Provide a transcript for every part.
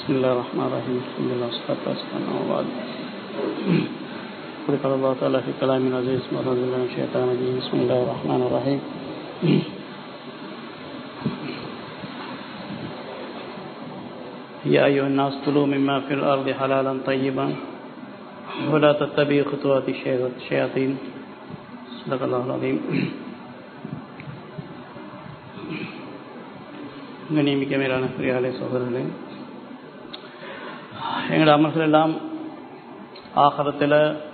بسم الله الرحمن الرحيم الحمد لله والصلاة والسلام على بعد قد قال الله تعالى في كلام العزيز أعوذ بالله من الشيطان الرجيم بسم الله الرحمن الرحيم يا أيها الناس كلوا مما في الأرض حلالا طيبا ولا تتبعوا خطوات الشياطين صدق الله العظيم கண்ணியமிக்க மேலான பிரியாலே சோதரர்களே எங்களோட அமல்கள் எல்லாம் ஆகரத்தில்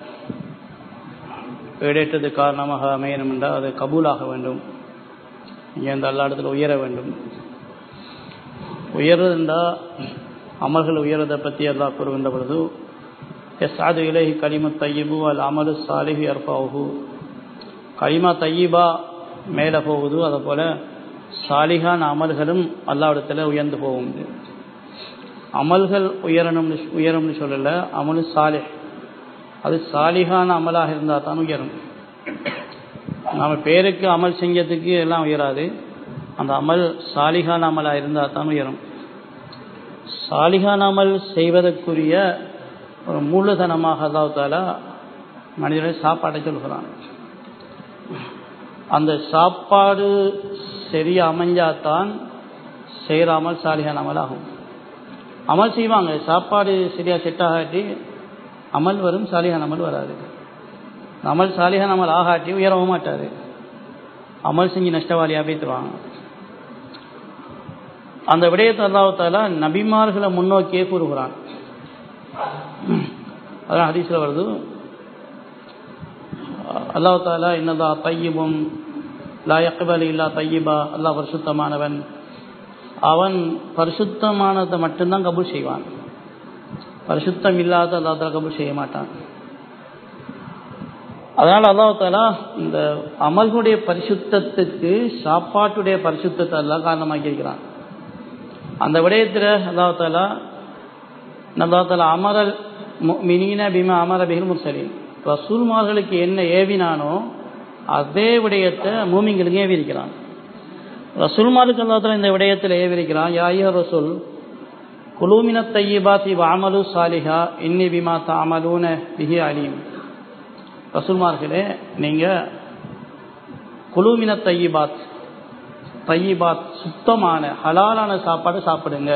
ஈடேற்றது காரணமாக அமையணும் என்றால் அது கபூலாக வேண்டும் இங்கே அந்த எல்லா இடத்துல உயர வேண்டும் உயர்றது என்றால் அமல்கள் உயர்றதை பற்றி எல்லாம் கூறுகின்ற பொழுது எஸ் அது இலகி கலிம தையபு அல் அமலு சாலிஹி அர்பாவு கலிமா தையீபா மேலே போகுது அதை போல் சாலிகான அமல்களும் அல்லாவிடத்தில் உயர்ந்து போகும் அமல்கள் உயரணும்னு உயரும்னு சொல்லலை அமலு சாலி அது சாலிகான அமலாக இருந்தால் தான் உயரும் நாம் பேருக்கு அமல் செஞ்சதுக்கு எல்லாம் உயராது அந்த அமல் சாலிகான அமலாக இருந்தால் தான் உயரும் சாலிகான அமல் செய்வதற்குரிய ஒரு மூலதனமாக அல்லாத்தால மனிதனை சாப்பாட்டை சொல்கிறான் அந்த சாப்பாடு சரியா அமைஞ்சாதான் செய்கிற அமல் சாலிகான அமல் ஆகும் அமல் செய்வாங்க சாப்பாடு சரியா செட் ஆகாட்டி அமல் வரும் சாலிகான அமல் வராது அமல் சாலிகான அமல் ஆகாட்டி உயரவும் மாட்டாது அமல் செஞ்சு நஷ்டவாளியாக பேத்துவாங்க அந்த விடயத்தை அல்லாவத்தால நபிமார்களை முன்னோக்கியே கூறுகிறான் அதான் ஹதீஸில் வருது அல்லாஹாலா என்னதா தையபும் லா யக்பல் இல்லா தையீபா அல்லாஹ் பரிசுத்தமானவன் அவன் பரிசுத்தமானதை மட்டும்தான் கபூல் செய்வான் பரிசுத்தம் இல்லாத அல்லாத்தால கபூல் செய்ய மாட்டான் அதனால் அல்லாஹாலா இந்த அமல்களுடைய பரிசுத்தத்துக்கு சாப்பாட்டுடைய பரிசுத்தத்தை எல்லாம் காரணமாக்கி இருக்கிறான் அந்த விடயத்தில் அல்லாஹாலா அல்லாஹாலா அமரல் மினீன பிமா அமர பிகில் முர்சலின் ரசூல்மார்களுக்கு என்ன ஏவினானோ அதே விடயத்தை மூமிங்களுக்கு ஏவிருக்கிறான் ரசூல்மாருக்கு அல்லாத்துல இந்த விடயத்தில் ஏவிருக்கிறான் யாய ரசூல் குலூமின தையபாத்தி வாமலு சாலிஹா இன்னி பிமா தாமலூன பிஹி அலீம் ரசூல்மார்களே நீங்கள் குலூமின தையபாத் தையபாத் சுத்தமான ஹலாலான சாப்பாடு சாப்பிடுங்க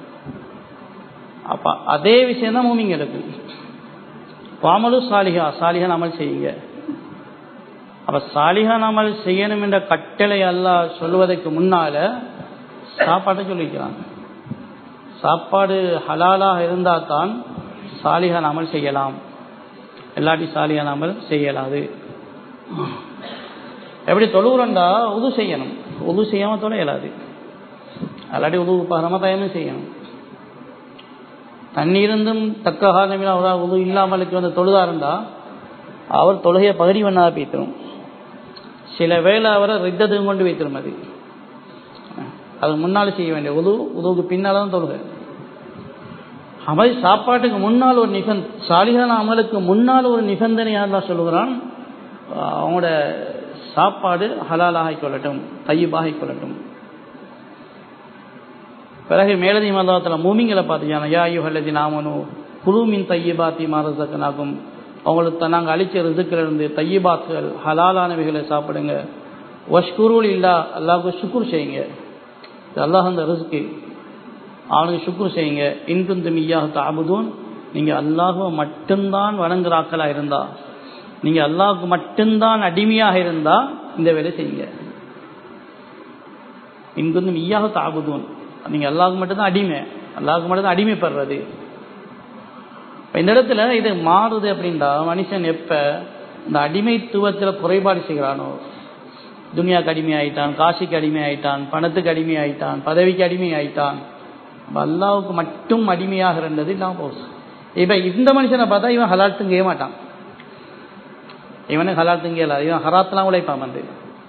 அப்போ அதே விஷயம் தான் மூமிங்களுக்கு வாமலு சாலிஹா சாலிஹான் அமல் செய்யுங்க அப்ப சாலிஹான் அமல் செய்யணும் என்ற கட்டளை அல்லாஹ் சொல்வதற்கு முன்னால சாப்பாட்டை சொல்லிக்கிறான் சாப்பாடு ஹலாலாக இருந்தால் தான் சாலிஹான் அமல் செய்யலாம் எல்லாட்டி சாலிஹான் அமல் செய்யலாது எப்படி தொழுகிறண்டா உது செய்யணும் உது செய்யாமல் தொலை இயலாது அல்லாட்டி உது பகரமாக தயமும் செய்யணும் தண்ணீருந்தும் தக்க காரணமில் அவர் உது இல்லாமலுக்கு வந்து தொழுதாருண்டா அவர் தொழுகையை பகுதி பண்ணாத பேத்திரும் சில வேளை அவரை ரித்தத்துக்கு கொண்டு வைத்திரும் அது அது முன்னால் செய்ய வேண்டிய உது உதவுக்கு பின்னால் தான் தொழுகை அமல் சாப்பாட்டுக்கு முன்னால் ஒரு நிகழ் சாலிகான அமலுக்கு முன்னால் ஒரு நிபந்தனை யாரெல்லாம் சொல்லுகிறான் அவங்களோட சாப்பாடு ஹலாலாக கொள்ளட்டும் தையீபாக கொள்ளட்டும் பிறகு மேலதி மதத்தில் மூமிங்களை பார்த்துச்சான யா ஐயோ ஹல்லதி நாமனு குழுமின் தையபாத்தி மாரசக்கனாகும் அவங்களுக்கு நாங்கள் அழிச்ச ரிசுக்கிலிருந்து தையபாத்துகள் ஹலாலானவைகளை சாப்பிடுங்க வஷ்குருள் இல்லா அல்லாவுக்கு சுக்குர் செய்யுங்க அல்லாஹ் அந்த ரிசுக்கு அவனுக்கு சுக்குர் செய்யுங்க இன்குந்து மியாக தாபுதூன் நீங்கள் அல்லாஹுவை மட்டும்தான் வணங்குறாக்களா இருந்தா நீங்கள் அல்லாஹுக்கு மட்டும்தான் அடிமையாக இருந்தா இந்த வேலை செய்யுங்க இன்குந்து மியாக தாபுதூன் நீங்க அல்லாவுக்கு மட்டும்தான் அடிமை அல்லாவுக்கு மட்டும்தான் அடிமைப்படுறது இந்த இடத்துல இது மாறுது அப்படின்டா மனுஷன் எப்ப இந்த அடிமைத்துவத்தில் குறைபாடு செய்கிறானோ துனியாக்கு அடிமை ஆயிட்டான் காசிக்கு அடிமை ஆயிட்டான் பணத்துக்கு அடிமை ஆயிட்டான் பதவிக்கு அடிமை ஆயிட்டான் அல்லாவுக்கு மட்டும் அடிமையாக இருந்தது இல்லாம போகுது இப்ப இந்த மனுஷனை பார்த்தா இவன் ஹலால் திங்கவே மாட்டான் இவனுக்கு ஹலால் திங்க இல்லாது இவன் ஹராத்தெல்லாம் உழைப்பான் வந்து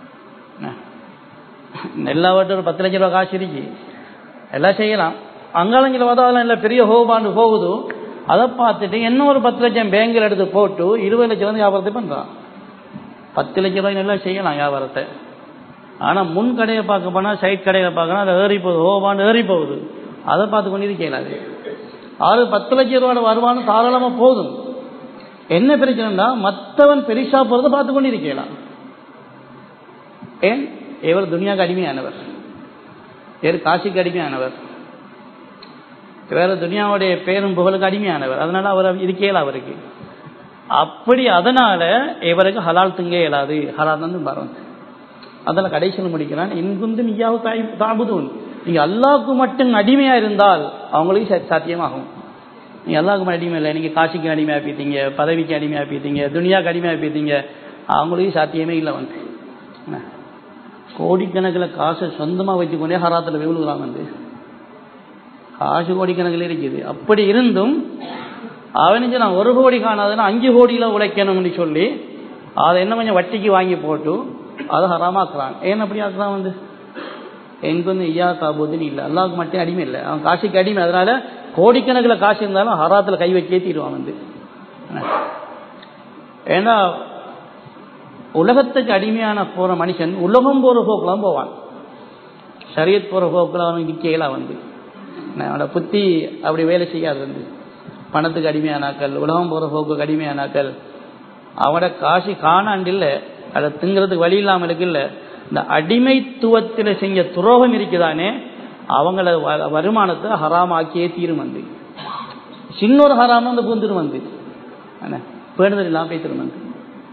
எல்லாவற்றும் ஒரு பத்து லட்ச ரூபா காசு இருக்கு எல்லாம் செய்யலாம் அங்காலங்கில் பார்த்தா அதெல்லாம் இல்லை பெரிய ஹோபாண்டு போகுது அதை பார்த்துட்டு என்ன ஒரு பத்து லட்சம் பேங்கில் எடுத்து போட்டு இருபது லட்சம் வந்து வியாபாரத்தை பண்ணுறான் பத்து லட்ச ரூபாய் நல்லா செய்யலாம் வியாபாரத்தை ஆனால் முன் கடையை பார்க்க போனால் சைட் கடையில் பார்க்கணும் அதை ஏறி போகுது ஹோபாண்டு ஏறி போகுது அதை பார்த்து கொண்டு இருக்கல அது ஆறு பத்து லட்சம் ரூபாய் வருமானம் தாராளமாக போதும் என்ன பிரச்சனைனா மற்றவன் பெரிசா போகிறத பார்த்து கொண்டு இருக்கலாம் ஏன் இவர் துனியாவுக்கு அடிமையானவர் வேறு காசிக்கு அடிமையானவர் வேற துனியாவுடைய பேரும் புகழுக்கு அடிமையானவர் அதனால அவர் இருக்கல அவருக்கு அப்படி அதனால இவருக்கு ஹலால் திங்க இயலாது ஹலால் வந்து பாருங்க அதில் கடைசியில் முடிக்கிறான் இன்குந்து நீயாவு தாய் தாபுதூன் நீங்க அல்லாவுக்கு மட்டும் அடிமையா இருந்தால் அவங்களுக்கு சாத்தியமாகும் நீங்க அல்லாவுக்கு அடிமை இல்லை நீங்க காசிக்கு அடிமையா போயிட்டீங்க பதவிக்கு அடிமையா போயிட்டீங்க துனியாவுக்கு அடிமையா போயிட்டீங்க அவங்களுக்கு சாத்தியமே இல்லை வந்து கோடிக்கணக்கில் காசை சொந்தமாக வச்சுக்கொண்டே ஹராத்தில் விழுகிறான் வந்து காசு கோடிக்கணக்கில் இருக்குது அப்படி இருந்தும் அவனுக்கு நான் ஒரு கோடி காணாதுன்னா அஞ்சு கோடியில் உழைக்கணும்னு சொல்லி அதை என்ன கொஞ்சம் வட்டிக்கு வாங்கி போட்டு அதை ஹராமாக்குறான் ஏன் அப்படி ஆக்குறான் வந்து எனக்கு வந்து ஐயா தாபோதுன்னு இல்லை அல்லாவுக்கு மட்டும் அடிமை இல்லை அவன் காசுக்கு அடிமை அதனால கோடிக்கணக்கில் காசு இருந்தாலும் ஹராத்தில் கை வச்சு ஏற்றிடுவான் வந்து ஏன்னா உலகத்துக்கு அடிமையான போற மனுஷன் உலகம் போற போக்குல போவான் சரியத் போற போக்குல அவன் நிக்கலா வந்து அவனோட புத்தி அப்படி வேலை செய்யாது வந்து பணத்துக்கு அடிமையானாக்கள் உலகம் போற போக்குக்கு அடிமையானாக்கள் அவனோட காசு காணாண்டு இல்லை அதை திங்கிறதுக்கு வழி இல்லாமல் இல்லை இந்த அடிமைத்துவத்தில் செஞ்ச துரோகம் இருக்குதானே அவங்கள வருமானத்தை ஹராமாக்கியே தீரும் வந்து சின்னொரு ஹராம வந்து பூந்துரும் வந்து பேணுதல் இல்லாமல் பேசிடும் வந்து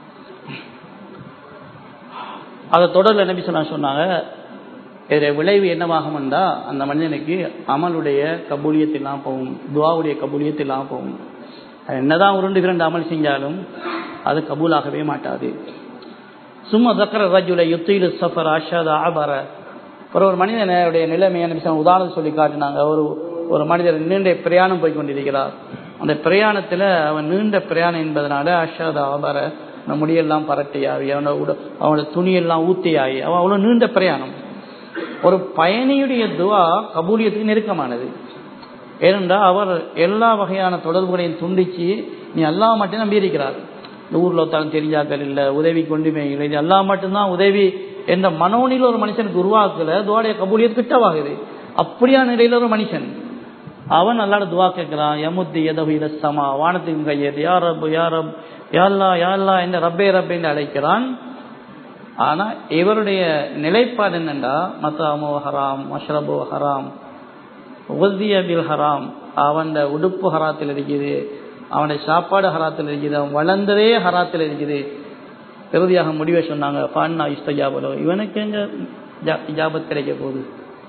அதை தொடர்ல நபி சொன்னா சொன்னாங்க இதில் விளைவு என்னவாகும்டா அந்த மனிதனுக்கு அமலுடைய கபூலியத்தெல்லாம் போகும் துவாவுடைய கபூலியத்தெல்லாம் போகும் என்னதான் உருண்டு இரண்டு அமல் செஞ்சாலும் அது கபூலாகவே மாட்டாது சும்மா தக்கர ரஜுல யுத்திலு சஃபர் அஷாத ஆபர அப்புறம் ஒரு மனிதனுடைய நிலைமையை நபி உதாரணம் சொல்லி காட்டினாங்க ஒரு ஒரு மனிதர் நீண்ட பிரயாணம் போய் கொண்டிருக்கிறார் அந்த பிரயாணத்தில் அவன் நீண்ட பிரயாணம் என்பதனால அஷாத ஆபர முடியெல்லாம் பரட்டையாகி அவனோட உட அவனோட துணியெல்லாம் ஊத்தியாகி அவன் அவ்வளோ நீண்ட பிரயாணம் ஒரு பயணியுடைய துவா கபூலியத்துக்கு நெருக்கமானது ஏனென்றால் அவர் எல்லா வகையான தொடர்புகளையும் துண்டிச்சு நீ அல்லா மட்டும் நம்பி இருக்கிறார் இந்த ஊரில் ஒருத்தாலும் தெரிஞ்சாக்கள் இல்லை உதவி கொண்டுமே இல்லை இது அல்லா மட்டும்தான் உதவி என்ற மனோனில் ஒரு மனுஷனுக்கு உருவாக்கல துவாடைய கபூலியத்து கிட்டவாகுது அப்படியான நிலையில் ஒரு மனுஷன் அவன் அல்லாட துவா கேட்கிறான் யமுத்தி எதவு இதமா வானத்தின் கையது யார் ரப் யார் ரப் யாழ்லா யாழ்லா என்ற ரப்பே ரப்பே என்று அழைக்கிறான் ஆனா இவருடைய நிலைப்பாடு என்னண்டா மத்தாமோ ஹராம் மஷ்ரபோ ஹராம் உகதிய பில் ஹராம் அவன் உடுப்பு ஹராத்தில் இருக்குது அவனுடைய சாப்பாடு ஹராத்தில் இருக்குது அவன் வளர்ந்ததே ஹராத்தில் இருக்குது இறுதியாக முடிவை சொன்னாங்க பான்னா இஸ்தஜாபலோ இவனுக்கு எங்க இஜாபத் கிடைக்க போகுது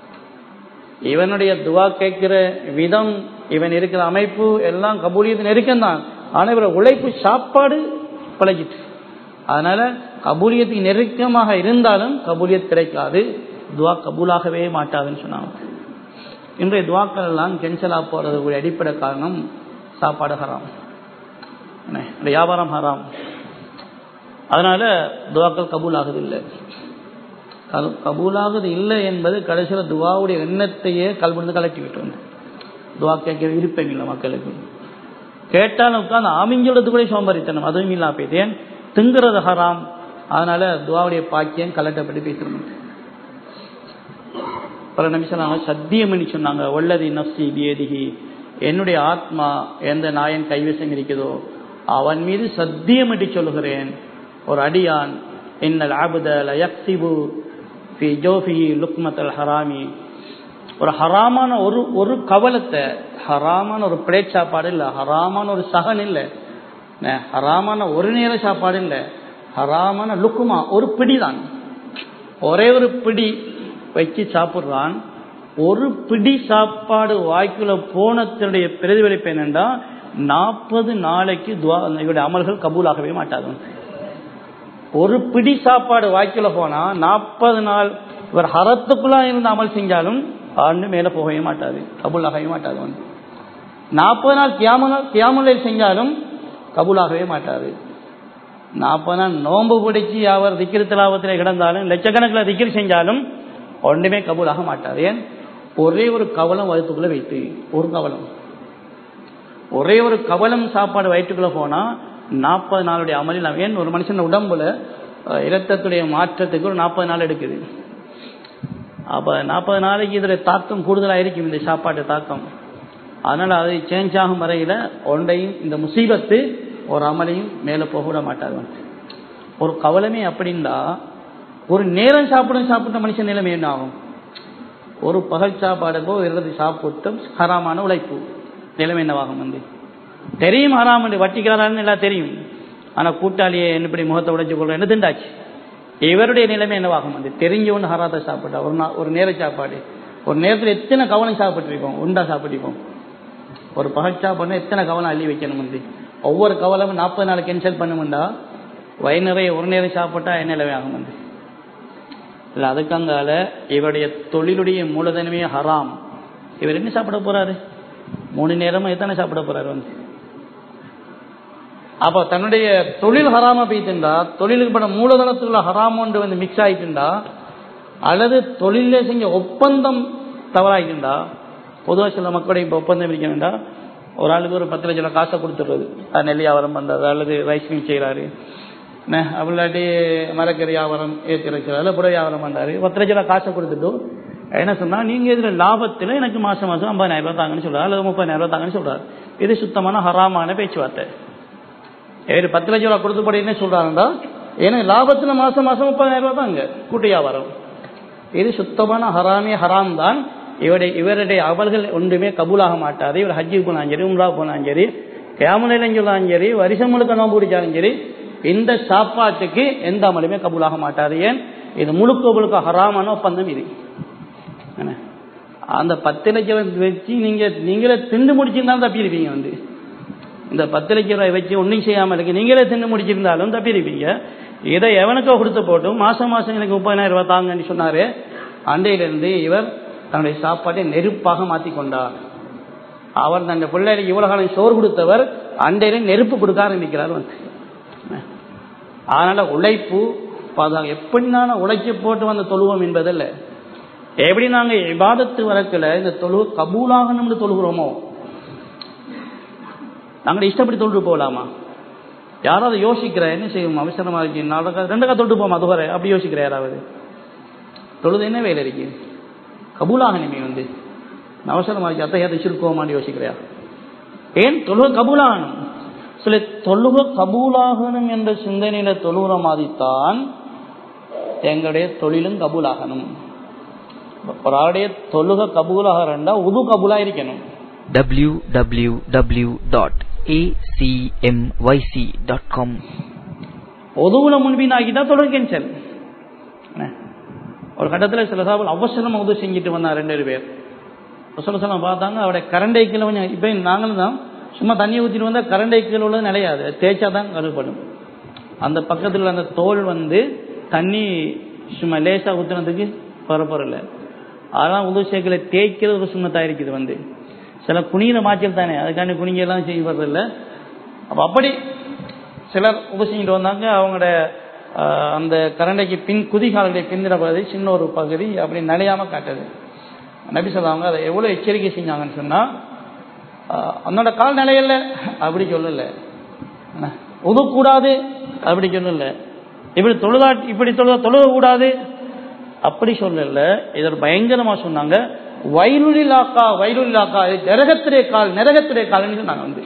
இவனுடைய துவா கேட்கிற விதம் இவன் இருக்கிற அமைப்பு எல்லாம் கபூலியத்து நெருக்கம்தான் ஆனால் இவர உழைப்பு சாப்பாடு பழகிட்டு அதனால கபூலியத்துக்கு நெருக்கமாக இருந்தாலும் கபூலியத் கிடைக்காது துவா கபூலாகவே மாட்டாதுன்னு சொன்னாங்க இன்றைய துவாக்கள் எல்லாம் கென்சலாக போறது அடிப்படை காரணம் சாப்பாடு ஹராம் வியாபாரம் ஹராம் அதனால துவாக்கள் கபூல் ஆகுது இல்லை கபூலாகுது இல்லை என்பது கடைசியில் துவாவுடைய எண்ணத்தையே கல்விருந்து கலட்டி விட்டு வந்து துவா கேட்க விருப்பம் இல்லை மக்களுக்கு கேட்டாலும் உட்காந்து ஆமிஞ்சோடது கூட சோம்பரித்தனம் அதுவும் இல்லா போயிட்டேன் திங்குறது ஹராம் அதனால துவாவுடைய பாக்கியம் கலட்டப்பட்டு பேசணும் பல நிமிஷம் சத்தியம் பண்ணி சொன்னாங்க ஒல்லதி நப்சி பியதிகி என்னுடைய ஆத்மா எந்த நாயன் கைவசம் இருக்குதோ அவன் மீது சத்தியமிட்டு சொல்லுகிறேன் ஒரு அடியான் இன்னல் ஆபுத லயக்சிபு ஃபி ஜோஃபி லுக்மத்தல் ஹராமி ஒரு ஹராமான ஒரு ஒரு கவலத்தை ஹராமான ஒரு பிளேட் சாப்பாடு இல்லை ஹராமான ஒரு சகன் இல்லை ஹராமான ஒரு நேர சாப்பாடு இல்லை ஹராமான லுக்குமா ஒரு பிடி தான் ஒரே ஒரு பிடி வச்சு சாப்பிட்றான் ஒரு பிடி சாப்பாடு வாய்க்குள்ள போனத்தினுடைய பிரதிபலிப்பு என்னென்றா நாற்பது நாளைக்கு துவா இவருடைய அமல்கள் கபூலாகவே மாட்டாது ஒரு பிடி சாப்பாடு வாய்க்குள்ள போனா நாற்பது நாள் இவர் ஹரத்துக்குள்ளா இருந்து அமல் செஞ்சாலும் ஆண்டு மேல போகவே மாட்டாது கபூலாகவே மாட்டாது வந்து நாற்பது நாள் கியாம கியாமலை செஞ்சாலும் கபூலாகவே மாட்டாது நாற்பது நாள் நோன்பு பிடிச்சி அவர் திக்கிரி திலாபத்தில் கிடந்தாலும் லட்சக்கணக்கில் திக்கிரி செஞ்சாலும் ஒன்றுமே கபூலாக மாட்டார் ஏன் ஒரே ஒரு கவலம் வயிற்றுக்குள்ள வைத்து ஒரு கவலம் ஒரே ஒரு கவலம் சாப்பாடு வயிற்றுக்குள்ள போனா நாற்பது நாளுடைய அமலில் ஏன் ஒரு மனுஷன் உடம்புல இரத்தத்துடைய மாற்றத்துக்கு ஒரு நாற்பது நாள் எடுக்குது அப்ப நாற்பது நாளைக்கு இதுல தாக்கம் கூடுதலாக இருக்கும் இந்த சாப்பாட்டு தாக்கம் அதனால அதை சேஞ்ச் ஆகும் வரையில ஒன்றையும் இந்த முசீபத்து ஒரு அமலையும் மேலே போக விட மாட்டார் வந்து ஒரு கவலமே அப்படின்னா ஒரு நேரம் சாப்பிடும் சாப்பிட்ட மனுஷன் நிலைமை என்ன ஆகும் ஒரு பகல் சாப்பாடுக்கோ இரவு சாப்பிட்டும் ஹராமான உழைப்பு நிலைமை என்னவாகும் வந்து தெரியும் ஹராம் என்று வட்டிக்காரன்னு எல்லாம் தெரியும் ஆனா கூட்டாளியை இப்படி முகத்தை உடைச்சு கொள்ற என்ன திண்டாச்சு இவருடைய நிலைமை என்னவாகும் வந்து தெரிஞ்ச ஒன்று ஹராத்தை சாப்பிட்டா ஒரு நா ஒரு நேர சாப்பாடு ஒரு நேரத்தில் எத்தனை கவனம் சாப்பிட்டுருப்போம் உண்டா சாப்பிட்டுருப்போம் ஒரு பகல் சாப்பாடு எத்தனை கவனம் அள்ளி வைக்கணும் வந்து ஒவ்வொரு கவலமும் நாற்பது நாள் கேன்சல் பண்ணுமுண்டா வயிறு நிறைய ஒரு நேரம் சாப்பிட்டா என்ன நிலைமை ஆகும் வந்து இல்லை அதுக்கங்கால இவருடைய தொழிலுடைய மூலதனமே ஹராம் இவர் என்ன சாப்பிட போறாரு மூணு நேரமும் எத்தனை சாப்பிட போறாரு வந்து அப்போ தன்னுடைய தொழில் ஹராம போயிட்டுண்டா தொழிலுக்கு பட மூலதனத்துக்குள்ள ஹராம் ஒன்று வந்து மிக்ஸ் ஆயிட்டுண்டா அல்லது தொழிலே செஞ்ச ஒப்பந்தம் தவறாயிட்டுண்டா பொதுவாக சில மக்களுடைய இப்போ ஒப்பந்தம் இருக்க வேண்டாம் ஒரு ஆளுக்கு ஒரு பத்து லட்சம் காசை கொடுத்துடுறது அது நெல் வியாபாரம் பண்ணுறது அல்லது ரைஸ் மில் செய்கிறாரு என்ன அப்படிலாட்டி மரக்கறி வியாபாரம் ஏற்றி வைக்கிறாரு புட வியாபாரம் பண்ணுறாரு பத்து லட்சம் காசை கொடுத்துட்டு என்ன சொன்னால் நீங்கள் இதில் லாபத்தில் எனக்கு மாதம் மாதம் ஐம்பதாயிரம் ரூபாய் தாங்கன்னு சொல்கிறார் அல்லது முப்பதாயிரம் ரூபாய் தாங்கன்னு சொல்கிறார் இது சுத்தமான ஹராமான பேச்சுவார்த்தை இவர் பத்து லட்சம் ரூபா கொடுத்து போட என்ன சொல்கிறாருண்டா ஏன்னா லாபத்தில் மாதம் மாதம் முப்பதாயிரம் ரூபாய் தாங்க கூட்டு வியாபாரம் இது சுத்தமான ஹராமே ஹராம் தான் இவருடைய இவருடைய அவல்கள் ஒன்றுமே கபூலாக மாட்டாது இவர் ஹஜ்ஜுக்கு போனாலும் சரி உம்ரா போனாலும் சரி கேமலையிலும் சொன்னாலும் சரி வருஷம் முழுக்க நோம்பு பிடிச்சாலும் சரி இந்த சாப்பாட்டுக்கு எந்த அமலுமே கபூலாக மாட்டாது ஏன் இது முழுக்க முழுக்க ஹராமான ஒப்பந்தம் இது என்ன? அந்த பத்து லட்சம் வச்சு நீங்க நீங்களே திண்டு முடிச்சிருந்தாலும் தப்பியிருப்பீங்க வந்து இந்த பத்து லட்சம் ரூபாய் வச்சு ஒன்றும் செய்யாமல் இருக்கு நீங்களே தின்னு முடிச்சிருந்தாலும் தப்பியிருப்பீங்க இதை எவனுக்கோ கொடுத்து போட்டு மாசம் மாசம் எனக்கு முப்பதாயிரம் ரூபாய் தாங்கன்னு சொன்னாரு அண்டையிலிருந்து இவர் தன்னுடைய சாப்பாட்டை நெருப்பாக மாற்றி கொண்டார் அவர் தன் பிள்ளைகளுக்கு இவ்வளவு காலம் சோறு கொடுத்தவர் அண்டையில நெருப்பு கொடுக்க ஆரம்பிக்கிறார் வந்து அதனால உழைப்பு பாதுகாப்பு எப்படி நான் உழைச்சி போட்டு வந்த தொழுவோம் என்பதில்ல எப்படி நாங்க இபாதத்து வரக்கல இந்த தொழு கபூலாகணும்னு தொழுகிறோமோ நாங்கள் இஷ்டப்படி தொழுது போகலாமா யாராவது யோசிக்கிற என்ன செய்யும் அவசரமா இருக்கு நாடக ரெண்டு தொட்டு போமா அதுவரை அப்படி யோசிக்கிற யாராவது தொழுது என்ன வேலை இருக்கு கபூலாகணுமே வந்து அவசரமா இருக்கு அத்தையாத வச்சிருக்கோமான்னு யோசிக்கிறியா ஏன் தொழுக கபூலாகணும் சில தொழுக கபூலாகணும் என்ற சிந்தனையில தொழுகிற மாதிரித்தான் எங்களுடைய தொழிலும் கபூலாகணும் ஒரு ஆளுடைய தொழுக கபூலாகிறா உது கபூலா இருக்கணும் www.acmyc.com உதவுல முன்பின் ஆகிட்டா தொடர் கேன்சல் ஒரு கட்டத்தில் சில சாப்பில் அவசரமா உதவி செஞ்சுட்டு வந்தா ரெண்டு பேர் சொல்ல சொல்ல பார்த்தாங்க அவருடைய கரண்டை கீழே கொஞ்சம் இப்போ நாங்களும் தான் சும்மா தண்ணியை ஊற்றிட்டு வந்தால் கரண்டை கீழே உள்ளது நிலையாது தேய்ச்சா தான் கருப்படும் அந்த பக்கத்தில் அந்த தோல் வந்து தண்ணி சும்மா லேசாக ஊற்றுனதுக்கு பரப்பரல அதெல்லாம் உதவி சேர்க்கல தேய்க்கிறது ஒரு சுண்ணத்தாக இருக்குது வந்து சில குனிகிற மாச்சல் தானே அதுக்காண்டி குனிங்கெல்லாம் செய்ய வர்றதில்ல அப்போ அப்படி சிலர் உபசிக்கிட்டு வந்தாங்க அவங்களோட அந்த கரண்டைக்கு பின் குதிகாலுடைய பிந்தின பகுதி சின்ன ஒரு பகுதி அப்படி நனையாம காட்டுது நபி சொல்லுவாங்க அதை எவ்வளோ எச்சரிக்கை செஞ்சாங்கன்னு சொன்னால் அன்னோட கால் நிலையில அப்படி சொல்லல உதக்கூடாது அப்படி சொல்லல இப்படி தொழுதா இப்படி தொழுத தொழுக கூடாது அப்படி சொல்லல இதோட பயங்கரமா சொன்னாங்க வயலுலாக்கா வயலுலாக்கா நரகத்திலே கால் நரகத்திலே கால்னு சொன்னாங்க வந்து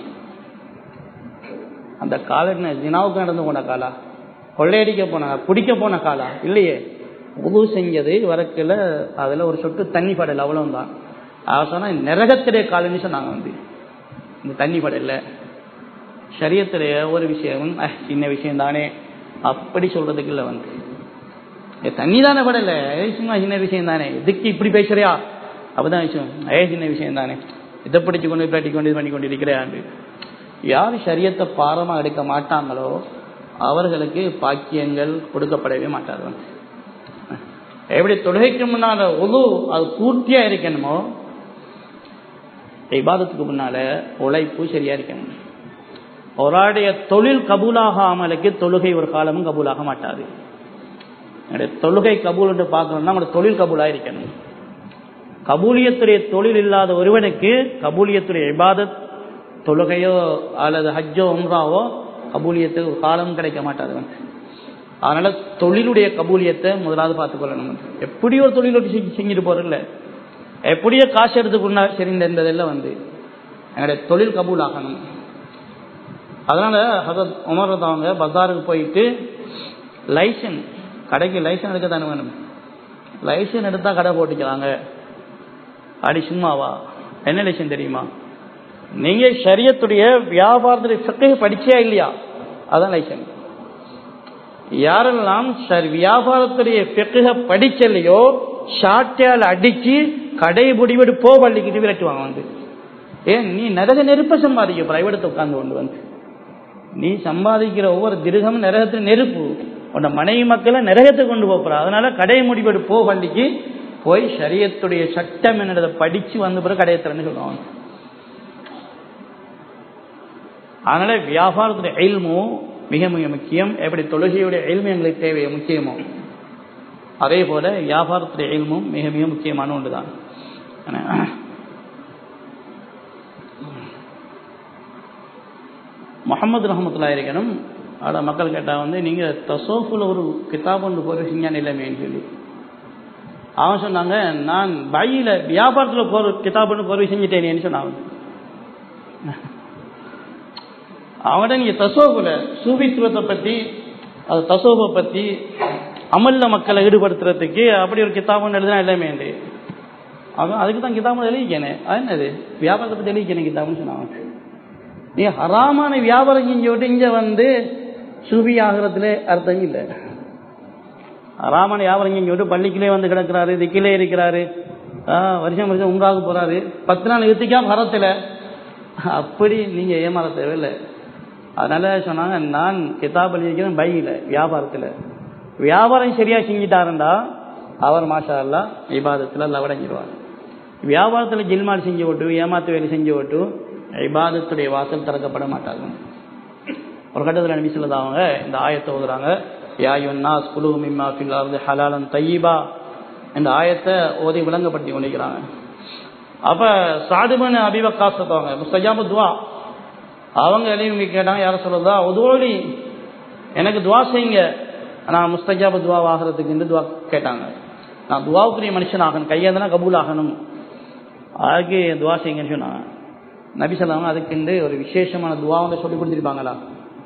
அந்த கால என்ன ஜினாவுக்கு நடந்து போன காலா கொள்ளையடிக்க போன குடிக்க போன காலா இல்லையே உது செஞ்சது வரக்கில் அதில் ஒரு சொட்டு தண்ணி படல் அவ்வளவுதான் அவ சொன்னா நரகத்திலே காலன்னு சொன்னாங்க வந்து இந்த தண்ணி படல சரியத்திலேயே ஒரு விஷயம் சின்ன விஷயம் தானே அப்படி சொல்றதுக்கு இல்லை வந்து தண்ணி தானே படல சும்மா சின்ன விஷயம் தானே இதுக்கு இப்படி பேசுறியா அப்பதான் விஷயம் ஏ சின்ன விஷயம் தானே இதை பிடிச்சு கொண்டு பிராட்டி கொண்டு இது பண்ணி கொண்டு இருக்கிறாண்டு யார் சரியத்தை பாரமா எடுக்க மாட்டாங்களோ அவர்களுக்கு பாக்கியங்கள் கொடுக்கப்படவே மாட்டார்கள் எப்படி தொழுகைக்கு முன்னால ஒது அது பூர்த்தியா இருக்கணுமோ இபாதத்துக்கு முன்னால உழைப்பு சரியா இருக்கணும் அவருடைய தொழில் கபூலாகாமலுக்கு தொழுகை ஒரு காலமும் கபூலாக மாட்டாது தொழுகை கபூல் என்று பார்க்கணும்னா அவங்களோட தொழில் கபூலா இருக்கணும் கபூலியத்துடைய தொழில் இல்லாத ஒருவனுக்கு கபூலியத்துடைய இபாதத் தொழுகையோ அல்லது ஹஜ்ஜோ உம்ராவோ கபூலியத்துக்கு ஒரு காலம் கிடைக்க மாட்டாது அதனால தொழிலுடைய கபூலியத்தை முதலாவது பார்த்துக்கொள்ளணும் எப்படி ஒரு தொழில் செஞ்சுட்டு போறதில்ல எப்படியோ காசு எடுத்துக்கொண்டா சரி இந்த இதெல்லாம் வந்து எங்களுடைய தொழில் கபூல் ஆகணும் அதனால ஹசரத் உமர் அவங்க பஜாருக்கு போயிட்டு லைசன் கடைக்கு லைசன் எடுக்க தானே வேணும் லைசன் எடுத்தா கடை போட்டுக்கிறாங்க அடி சும்மாவா என்ன லைசன் தெரியுமா நீங்க ஷரியத்துடைய வியாபாரத்துடைய சக்கை படிச்சியா இல்லையா அதான் லைசன் யாரெல்லாம் சரி வியாபாரத்துடைய பிறகு படிச்சலையோ ஷாட்டியால் அடிச்சு கடை முடிவெடு போ பள்ளிக்கிட்டு விரட்டுவாங்க வந்து ஏன் நீ நரக நெருப்ப சம்பாதிக்க பிரைவேட்டத்தை உட்கார்ந்து கொண்டு வந்து நீ சம்பாதிக்கிற ஒவ்வொரு திருகமும் நரகத்தில் நெருப்பு உன்னை மனைவி மக்களை நரகத்தை கொண்டு போற அதனால கடை முடிவெடு போ பள்ளிக்கு போய் சரியத்துடைய சட்டம் என்னதை படிச்சு வந்த பிறகு கடையை திறந்து சொல்லுவாங்க அதனால வியாபாரத்துடைய எல்மும் மிக மிக முக்கியம் எப்படி தொழுகையுடைய எல்மு எங்களுக்கு தேவை முக்கியமோ அதே போல வியாபாரத்துடைய எல்மும் மிக மிக முக்கியமான ஒன்றுதான் முகமது ரஹமத்துல்லா இருக்கணும் அட மக்கள் கேட்டா வந்து நீங்க தசோஃபுல ஒரு கிதாப் ஒன்று போறீங்க இல்லைமேன்னு சொல்லி அவன் சொன்னாங்க நான் பையில வியாபாரத்தில் போற கிதாப் ஒன்று பொறுவை செஞ்சுட்டேனேன்னு சொன்னாங்க அவங்கள்ட்ட நீங்க தசோபுல சூபித்துவத்தை பத்தி அது தசோபை பத்தி அமல்ல மக்களை ஈடுபடுத்துறதுக்கு அப்படி ஒரு கிதாப் ஒன்று எழுதினா எல்லாமே அவன் அதுக்கு தான் கிதாப் எழுதிக்கேனே அது என்னது வியாபாரத்தை பத்தி எழுதிக்கேனே கிதாப்னு சொன்னாங்க நீ ஹராமான வியாபாரம் செஞ்சு விட்டு இங்க வந்து சூபி ஆகிறதுல அர்த்தம் இல்லை ஹராமான வியாபாரம் செஞ்சு விட்டு பள்ளிக்குள்ளே வந்து கிடக்கிறாரு திக்கிலே இருக்கிறாரு வருஷம் வருஷம் உங்காக போறாரு பத்து நாள் இழுத்திக்காம ஹரத்தில் அப்படி நீங்க ஏமாற தேவையில்லை அதனால சொன்னாங்க நான் கிதாப் எழுதிக்கிறேன் பையில வியாபாரத்தில் வியாபாரம் சரியா செஞ்சிட்டாருண்டா அவர் மாஷா அல்லா விவாதத்தில் லவடங்கிடுவார் வியாபாரத்தில் ஜில்மால் செஞ்சு விட்டு ஏமாத்து வேலை செஞ்சு விட்டு இபாதத்துடைய வாசல் திறக்கப்பட மாட்டாங்க ஒரு கட்டத்தில் நபி சொல்லதாங்க இந்த ஆயத்தை ஓதுறாங்க யாயுன்னாஸ் குலு மிம்மா ஃபில்லார்து ஹலாலன் தையீபா இந்த ஆயத்தை ஓதி விளங்கப்படுத்தி கொண்டிருக்கிறாங்க அப்ப சாதுபன் அபிவக்காசத்தவங்க முஸ்தஜாபு துவா அவங்க இவங்க கேட்டாங்க யார சொல்லுதா உதோடி எனக்கு துவா செய்யுங்க நான் முஸ்தஜாபு துவா ஆகிறதுக்கு துவா கேட்டாங்க நான் துவாவுக்குரிய மனுஷன் ஆகணும் கையேந்தனா கபூல் ஆகணும் அதுக்கு துவா செய்யுங்கன்னு சொன்னாங்க நபி சொல்லாம அதுக்கு ஒரு விசேஷமான துவா வந்து சொல்லி கொடுத்துருப்பாங்களா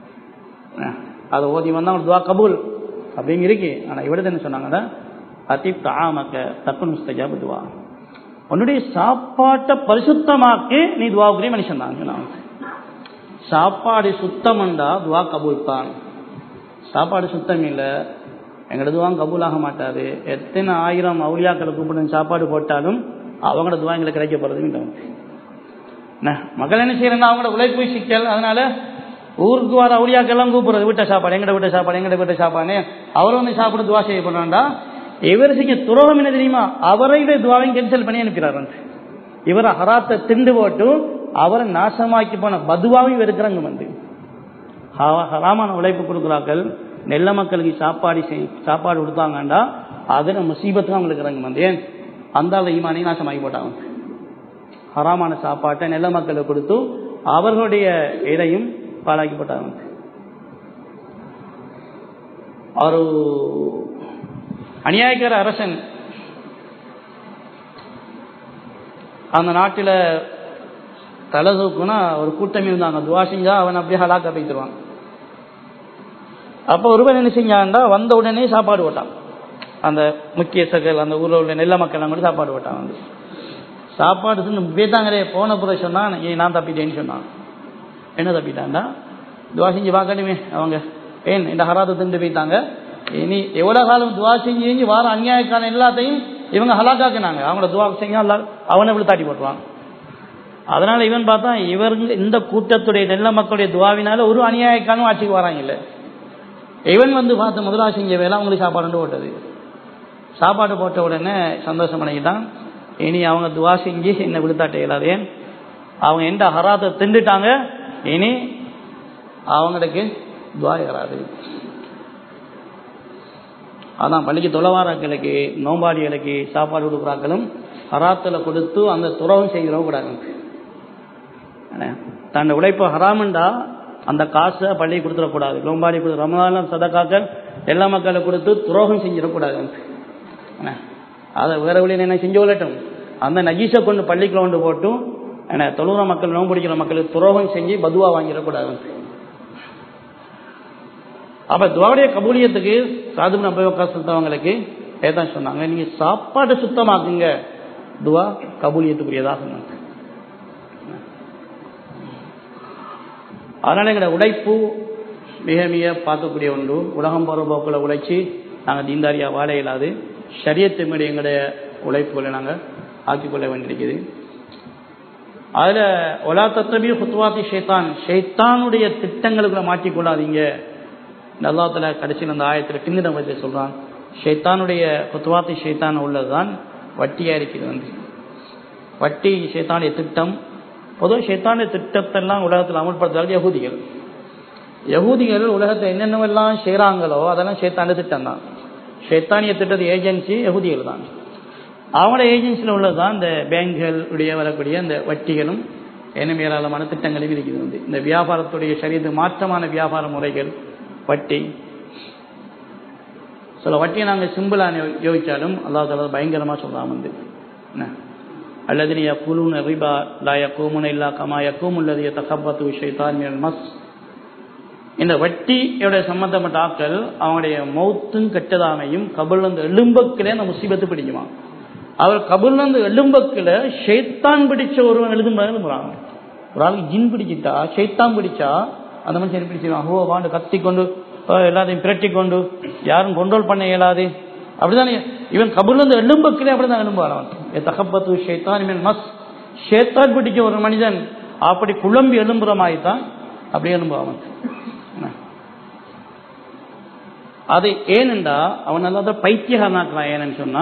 அதை ஓதி வந்தா துவா கபூல் அப்படிங்க இருக்கு ஆனா இவ்வளவு என்ன சொன்னாங்கன்னா அத்திப் தாமக்க தப்பு முஸ்தஜாபு துவா உன்னுடைய சாப்பாட்டை பரிசுத்தமாக்கி நீ துவாவுக்குரிய மனுஷன் தான் சொன்னாங்க சாப்பாடு சுத்தம்ண்டா துவா கபூல் தான் சாப்பாடு சுத்தம் இல்லை எங்களோட துவா கபூல் ஆக மாட்டாரு எத்தனை ஆயிரம் அவுளியாக்களை கூப்பிட்டு சாப்பாடு போட்டாலும் அவங்களோட துவா எங்களுக்கு கிடைக்க போறது மக்கள் என்ன செய்யறா அவங்களோட உழைப்பு சிக்கல் அதனால ஊருக்கு வர அவுளியாக்கெல்லாம் கூப்பிடுறது வீட்ட சாப்பாடு எங்கட வீட்ட சாப்பாடு எங்கட வீட்ட சாப்பாடு அவர் வந்து சாப்பிட துவா செய்ய போனாண்டா இவர் செய்ய துரோகம் என்ன தெரியுமா அவரையுடைய துவாவையும் கேன்சல் பண்ணி அனுப்பிறாரு இவரை ஹராத்தை திண்டு போட்டு அவரை நாசமாக்கி போன பதுவாவையும் இருக்கிறாங்க வந்து ஹராமான உழைப்பு கொடுக்குறாக்கள் நெல்ல மக்களுக்கு சாப்பாடு சாப்பாடு கொடுத்தாங்கண்டா அதுல முசீபத்து அவங்களுக்கு இறங்கு வந்து ஏன் அந்த ஈமானையும் நாசமாக்கி போட்டாங்க ஹராமான சாப்பாட்டை நெல்ல மக்களுக்கு கொடுத்து அவர்களுடைய இதையும் பாழாக்கி போட்டாங்க ஒரு அநியாயக்கார அரசன் அந்த நாட்டில் தலை தூக்குனா ஒரு கூட்டம் இருந்தாங்க துவா செஞ்சா அவன் அப்படியே ஹலாக்க வைத்துருவான் அப்போ ஒருவன் என்ன செஞ்சான்டா வந்த உடனே சாப்பாடு போட்டான் அந்த முக்கியஸ்தர்கள் அந்த ஊரில் உள்ள நெல்ல மக்கள் கூட சாப்பாடு போட்டான் வந்து சாப்பாடு தின்னு பேத்தாங்களே போன பிறகு சொன்னான் நான் தப்பிட்டேன்னு சொன்னான் என்ன தப்பிட்டான்டா துவா செஞ்சு பார்க்கணுமே அவங்க ஏன் இந்த ஹராத்தை திண்டு போயிட்டாங்க இனி எவ்வளவு காலம் துவா செஞ்சு செஞ்சு வார அநியாயக்கான எல்லாத்தையும் இவங்க ஹலாக்காக்குனாங்க அவங்கள துவா செஞ்சா அவனை விழு தாட்டி போட்டுருவான் அதனால இவன் பார்த்தா இவருங்க இந்த கூட்டத்துடைய நெல்ல மக்களுடைய துவாவினால ஒரு அநியாயக்கானும் ஆட்சிக்கு வராங்க இல்லை இவன் வந்து பார்த்து முதலா செஞ்ச வேலை அவங்களுக்கு சாப்பாடு போட்டது சாப்பாடு போட்ட உடனே சந்தோஷம் பண்ணிக்கிட்டான் இனி அவங்க துவா செஞ்சு என்ன விழுத்தாட்ட இயலாது ஏன் அவங்க எந்த ஹராத்தை திண்டுட்டாங்க இனி அவங்களுக்கு துவா ஏறாது அதான் பள்ளிக்கு தொலைவாராக்களுக்கு நோம்பாடிகளுக்கு சாப்பாடு கொடுக்குறாக்களும் ஹராத்தில் கொடுத்து அந்த துறவும் செய்கிறோம் கூடாது தன் உழைப்பு ஹராமண்டா அந்த காசை பள்ளி கொடுத்துடக்கூடாது நோம்பாடி கொடுத்து ரமதான சதக்காக்கள் எல்லா மக்களை கொடுத்து துரோகம் செஞ்சிடக்கூடாது அதை வேற வழியில் என்ன செஞ்சு கொள்ளட்டும் அந்த நஜீஸை கொண்டு பள்ளிக்குள்ள கொண்டு போட்டும் ஏன்னா தொழுகிற மக்கள் நோன்பு பிடிக்கிற மக்களுக்கு துரோகம் செஞ்சு பதுவா வாங்கிடக்கூடாது அப்ப துவாவுடைய கபூலியத்துக்கு சாது நபைவக்கா சுத்தவங்களுக்கு ஏதான் சொன்னாங்க நீங்க சாப்பாடு சுத்தமாக்குங்க துவா கபூலியத்துக்குரியதாக சொன்னாங்க அதனால எங்களோட உழைப்பு மிக மிக பார்க்கக்கூடிய ஒன்று உலகம் போகிற போக்கில் உழைச்சி நாங்கள் தீந்தாரியா வாழ இயலாது சரியத்து மீது எங்களுடைய உழைப்புகளை நாங்கள் ஆக்கிக்கொள்ள வேண்டியிருக்குது அதில் ஒலா தத்தபி ஹுத்வாத்தி ஷேத்தான் ஷேத்தானுடைய திட்டங்களுக்குள்ள மாற்றிக்கொள்ளாதீங்க நல்லாத்துல கடைசியில் அந்த ஆயத்தில் பின்னிடம் பற்றி சொல்கிறான் ஷேத்தானுடைய ஹுத்வாத்தி ஷேத்தான் உள்ளதுதான் வட்டியாக இருக்குது வந்து வட்டி ஷேத்தானுடைய திட்டம் பொதுவாக ஷேத்தானுடைய திட்டத்தெல்லாம் உலகத்தில் அமல்படுத்துறாங்க யகூதிகள் யகூதிகள் உலகத்தை என்னென்னவெல்லாம் செய்கிறாங்களோ அதெல்லாம் ஷேத்தான திட்டம் தான் ஷேத்தானிய திட்டத்து ஏஜென்சி யகுதிகள் தான் அவங்களோட ஏஜென்சியில் உள்ளதுதான் இந்த பேங்குகள் உடைய வரக்கூடிய இந்த வட்டிகளும் என்ன ஏராளமான திட்டங்களும் இருக்குது வந்து இந்த வியாபாரத்துடைய சரீரத்து மாற்றமான வியாபார முறைகள் வட்டி சில வட்டியை நாங்கள் சிம்பிளாக யோசிச்சாலும் அல்லா தலா பயங்கரமாக சொல்லலாம் வந்து என்ன அல்லது நீ யக்கூலூன ரிபா லா யக்கூமுன இல்லா கமா யக்கூம் உள்ளது தகப்பத்து ஷைத்தான் மஸ் இந்த வட்டியோட சம்பந்தப்பட்ட ஆட்கள் அவனுடைய மௌத்தும் கெட்டதாமையும் கபுல்லந்து எலும்பக்கிலே அந்த முசீபத்து பிடிக்குமா அவர் கபுல்லந்து எலும்பக்கில் ஷைத்தான் பிடிச்ச ஒருவன் எழுதும் எழுதுறாங்க ஒரு ஆளுக்கு ஜின் பிடிச்சிட்டா ஷைத்தான் பிடிச்சா அந்த மனுஷன் பிடிச்சிருவான் ஹோ வாண்டு கத்தி கொண்டு எல்லாத்தையும் பிரட்டி கொண்டு யாரும் கண்ட்ரோல் பண்ண இயலாது அப்படிதானே இவன் கபுல்லந்து எலும்பக்கிலே அப்படிதான் எழும்புவான் தகப்பத்து ஷைத்தான் இவன் மஸ் ஷேத்தான் பிடிக்க ஒரு மனிதன் அப்படி குழம்பி எழும்புற மாதிரி தான் அப்படி எழும்புவான் அது ஏனென்றா அவன் நல்லா பைத்தியகாரனாக்கலாம் ஏன்னு சொன்னா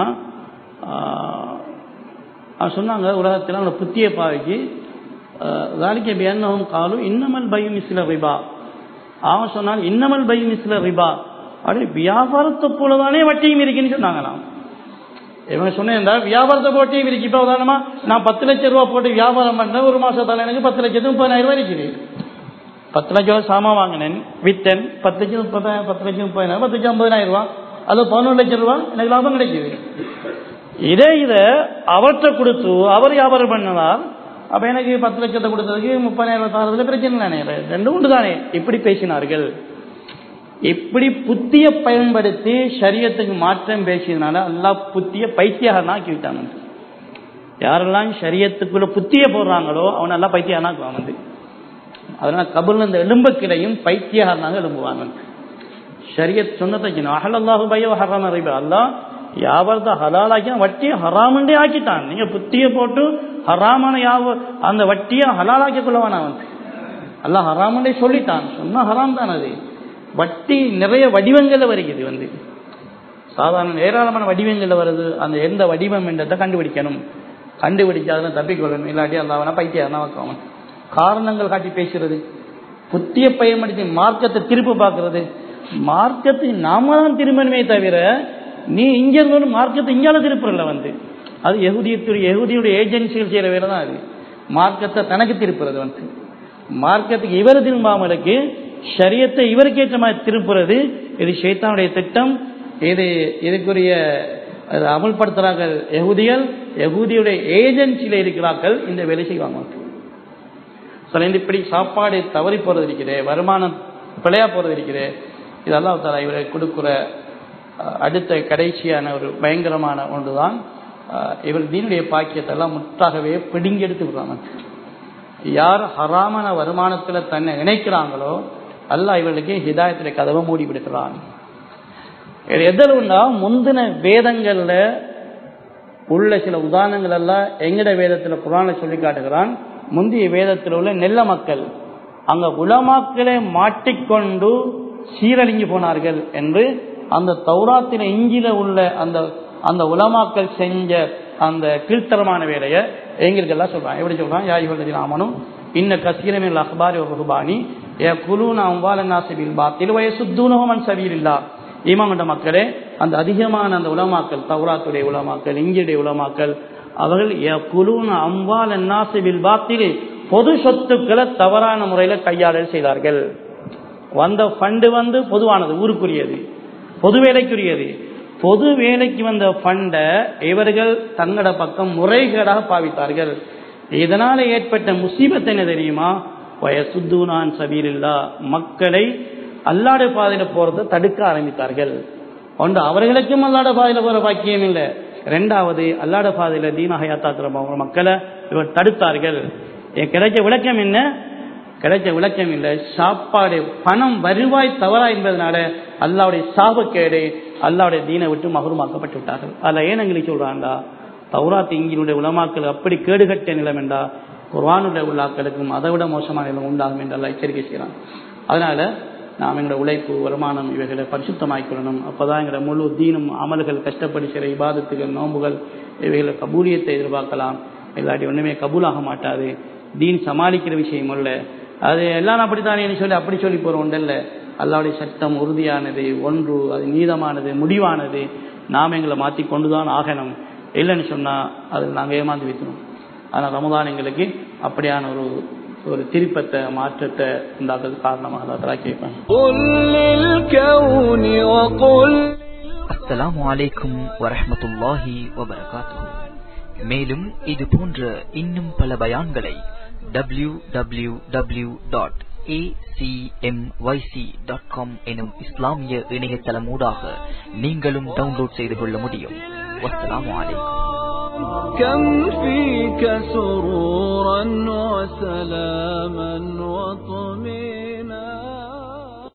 அவன் சொன்னாங்க உலகத்தில் அவனை புத்திய பாவிக்கு வேலைக்கு பேன்னவும் காலும் இன்னமல் பயம் மிஸ்ல ரிபா அவன் சொன்னான் இன்னமல் பயம் மிஸ்ல ரிபா அப்படி வியாபாரத்தை போலதானே வட்டியும் இருக்குன்னு சொன்னாங்களாம் இவங்க சொன்னேன் வியாபாரத்தை போட்டியும் இருக்கு இப்போ உதாரணமா நான் பத்து லட்சம் ரூபா போட்டு வியாபாரம் பண்ணேன் ஒரு மாசத்தால எனக்கு பத்து லட்சத்து முப்பதாயிரம் ரூபாய் இருக்குது பத்து லட்சம் ரூபாய் சாமான் வாங்கினேன் வித்தன் பத்து லட்சம் முப்பதாயிரம் பத்து லட்சம் முப்பதாயிரம் பத்து லட்சம் ஐம்பதாயிரம் ரூபா அது பதினொரு லட்சம் ரூபா எனக்கு லாபம் கிடைக்குது இதே இதை அவர்கிட்ட கொடுத்து அவர் வியாபாரம் பண்ணதால் அப்ப எனக்கு பத்து லட்சத்தை கொடுத்ததுக்கு முப்பதாயிரம் தாரதுல பிரச்சனை தானே ரெண்டு உண்டு தானே இப்படி பேசினார்கள் இப்படி புத்திய பயன்படுத்தி சரியத்துக்கு மாற்றம் பேசியதுனால எல்லாம் புத்திய பைத்தியகாரனா ஆக்கிவிட்டாங்க யாரெல்லாம் சரியத்துக்குள்ள புத்திய போடுறாங்களோ அவனெல்லாம் பைத்தியகாரனா வந்து அதனால கபுல் இந்த எலும்புக்கிளையும் பைத்தியகாரனாக எழும்புவாங்க ஷரியத் சொன்னதை அஹலல்லாஹு பையோ ஹராம ரிபா அல்லா யாவரத்தை ஹலாலாக்கி வட்டியை ஹராமண்டே ஆக்கிட்டான் நீங்க புத்திய போட்டு ஹராமான யாவ அந்த வட்டியை ஹலாலாக்கி கொள்ளவானா வந்து அல்ல ஹராமண்டே சொல்லிட்டான் சொன்னா ஹராம் தான் அது வட்டி நிறைய வடிவங்கள்ல வருகிறது வந்து சாதாரண ஏராளமான வடிவங்கள்ல வருது அந்த எந்த வடிவம் என்றதை கண்டுபிடிக்கணும் கண்டுபிடிச்சு அதில் தப்பிக்கொள்ளணும் இல்லாட்டி அல்லாவனா பைத்தியம் அவன் காரணங்கள் காட்டி பேசுறது புத்திய பயன்படுத்தி மார்க்கத்தை திருப்பி பார்க்கறது மார்க்கத்தை நாம தான் திரும்பணுமே தவிர நீ இங்க இருந்து மார்க்கத்தை இங்கால திருப்புறல வந்து அது எகுதியத்துடைய எகுதியுடைய ஏஜென்சிகள் செய்யற வேலை தான் அது மார்க்கத்தை தனக்கு திருப்புறது வந்து மார்க்கத்துக்கு இவர் திரும்பாமலுக்கு ஷரியத்தை இவருக்கு ஏற்ற மாதிரி திருப்புறது இது ஷேத்தானுடைய திட்டம் இது இதுக்குரிய அமல்படுத்துறார்கள் எகுதிகள் எகுதியுடைய ஏஜென்சியில் இருக்கிறார்கள் இந்த வேலை செய்வாங்க சில இப்படி சாப்பாடு தவறி போறது இருக்கிறே வருமானம் பிழையா போறது இருக்கிறே இதெல்லாம் தர இவரை கொடுக்குற அடுத்த கடைசியான ஒரு பயங்கரமான ஒன்றுதான் இவர் தீனுடைய பாக்கியத்தை எல்லாம் முற்றாகவே பிடுங்கி எடுத்து விடுறாங்க யார் ஹராமான வருமானத்தில் தன்னை இணைக்கிறாங்களோ அல்ல இவர்களுக்கு ஹிதாயத்துல கதவை மூடி விடுக்கிறான் எதிர்னா முந்தின வேதங்கள்ல உள்ள சில உதாரணங்கள் எல்லாம் எங்கட வேதத்துல குரான சொல்லி காட்டுகிறான் முந்தைய வேதத்தில் உள்ள நெல்ல மக்கள் அங்க உலமாக்களை மாட்டிக்கொண்டு சீரழிஞ்சு போனார்கள் என்று அந்த தௌராத்தின இஞ்சில உள்ள அந்த அந்த உலமாக்கள் செஞ்ச அந்த கீழ்த்தரமான வேலையை எங்களுக்கெல்லாம் சொல்றான் எப்படி சொல்றான் யா இவள் ராமனும் இன்ன கசீரமில் அஹ்பாரி ரஹுபானி ஏ குலூன் அம்பால நாசிபில் பாத்தில் வயசுத்தூனகமன் சபீரில்லா ஈமாமண்ட மக்களே அந்த அதிகமான அந்த உலமாக்கள் தௌராத்துடைய உலமாக்கள் இங்கியுடைய உலமாக்கள் அவர்கள் குலூன் அம்பால் நாசிபில் பாத்திலே பொது சொத்துக்களை தவறான முறையில கையாளல் செய்தார்கள் வந்த ஃபண்டு வந்து பொதுவானது ஊருக்குரியது பொது வேலைக்குரியது பொது வேலைக்கு வந்த ஃபண்டை இவர்கள் தங்களோட பக்கம் முறைகேடாக பாவித்தார்கள் இதனால ஏற்பட்ட முசீபத் என்ன தெரியுமா வயசுத்தூனான் சபீரில்லா மக்களை அல்லாட பாதையில போறதை தடுக்க ஆரம்பித்தார்கள் ஒன்று அவர்களுக்கும் அல்லாட பாதையில போற பாக்கியம் இல்லை ரெண்டாவது அல்லாட பாதையில தீன ஹயாத்தாக்குற மக்களை இவர் தடுத்தார்கள் என் கிடைச்ச விளக்கம் என்ன கிடைச்ச விளக்கம் இல்லை சாப்பாடு பணம் வருவாய் தவறா என்பதனால அல்லாவுடைய சாபக்கேடு அல்லாவுடைய தீனை விட்டு மகுரமாக்கப்பட்டு விட்டார்கள் அதுல ஏன் எங்களுக்கு சொல்றாண்டா தௌராத் இங்கினுடைய உலமாக்கள் அப்படி கேடுகட்ட நிலம் என்றா குர்வானுடைய உள்ளாக்களுக்கும் அதை விட மோசமான நிலம் உண்டாகும் என்றெல்லாம் எச்சரிக்கை செய்யலாம் அதனால நாம் எங்களோட உழைப்பு வருமானம் இவைகளை பரிசுத்தமாக்கிக்கொள்ளணும் அப்பதான் எங்களோட முழு தீனும் அமல்கள் கஷ்டப்படி சில இபாதத்துகள் நோம்புகள் இவைகளை கபூலியத்தை எதிர்பார்க்கலாம் இல்லாட்டி ஒண்ணுமே கபூலாக மாட்டாது தீன் சமாளிக்கிற விஷயம் அல்ல அது எல்லாம் அப்படித்தானே சொல்லி அப்படி சொல்லி போற ஒன்றல்ல அல்லாவுடைய சட்டம் உறுதியானது ஒன்று அது நீதமானது முடிவானது நாம் எங்களை மாற்றி கொண்டுதான் ஆகணும் இல்லைன்னு சொன்னா அது நாங்கள் ஏமாந்து வைக்கணும் ஆனால் ரமதான் எங்களுக்கு அப்படியான ஒரு ஒரு திருப்பத்தை மாற்றத்தை உண்டாக்குறது காரணமாக தான் கேட்பேன் அஸ்ஸலாமு அலைக்கும் வரஹமத்துல்லாஹி வபரகாத்துஹு மேலும் இது போன்ற இன்னும் பல பயான்களை W W W dot acmyc.com எனும் இஸ்லாமிய இணையதளம் ஊடாக நீங்களும் டவுன்லோட் செய்து கொள்ள முடியும் வஸ்ஸலாமு அலைக்கும் كم فيك سرورا وسلاما وطمئنا